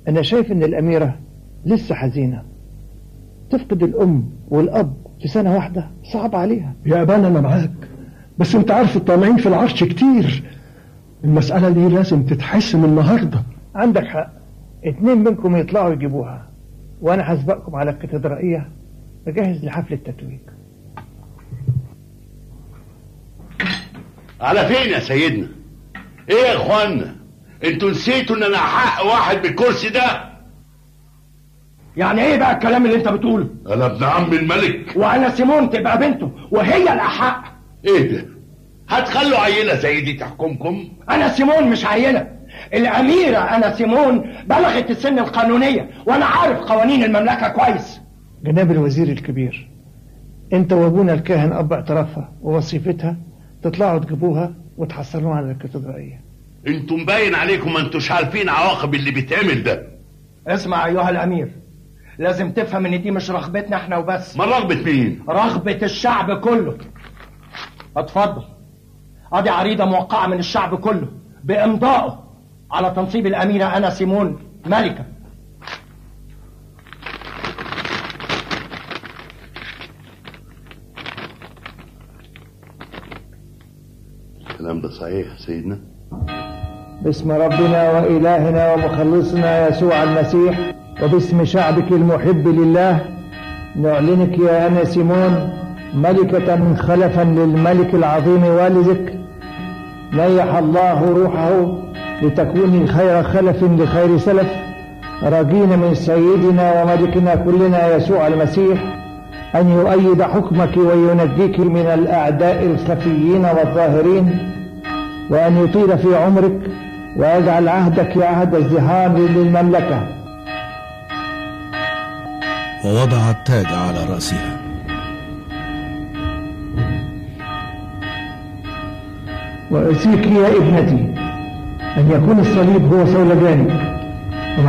أنا شايف إن الأميرة لسه حزينة تفقد الأم والأب في سنة واحدة صعب عليها يا أبانا أنا معاك بس أنت عارف الطامعين في العرش كتير المسألة دي لازم تتحسم النهاردة عندك حق اتنين منكم يطلعوا يجيبوها وأنا هسبقكم على الكاتدرائية أجهز لحفل التتويج على فين يا سيدنا ايه يا اخوانا انتوا نسيتوا ان انا حق واحد بالكرسي ده يعني ايه بقى الكلام اللي انت بتقوله انا ابن عم الملك وانا سيمون تبقى بنته وهي الاحق ايه ده هتخلوا عيلة زي دي تحكمكم انا سيمون مش عينه الاميره انا سيمون بلغت السن القانونيه وانا عارف قوانين المملكه كويس جناب الوزير الكبير انت وابونا الكاهن اب اعترافها ووصيفتها تطلعوا تجيبوها وتحصلوها على الكاتدرائية انتم باين عليكم ما انتوش عارفين عواقب اللي بيتعمل ده اسمع ايها الامير لازم تفهم ان دي مش رغبتنا احنا وبس ما رغبة مين رغبة الشعب كله اتفضل ادي عريضة موقعة من الشعب كله بامضائه على تنصيب الاميرة انا سيمون ملكة الكلام ده صحيح يا سيدنا باسم ربنا وإلهنا ومخلصنا يسوع المسيح وباسم شعبك المحب لله نعلنك يا أنا سيمون ملكة خلفا للملك العظيم والدك نيح الله روحه لتكوني خير خلف لخير سلف راجين من سيدنا وملكنا كلنا يسوع المسيح أن يؤيد حكمك وينجيك من الأعداء الخفيين والظاهرين وأن يطيل في عمرك ويجعل عهدك عهد ازدهار للمملكة ووضع التاج على رأسها وأوصيك يا ابنتي أن يكون الصليب هو صولجانك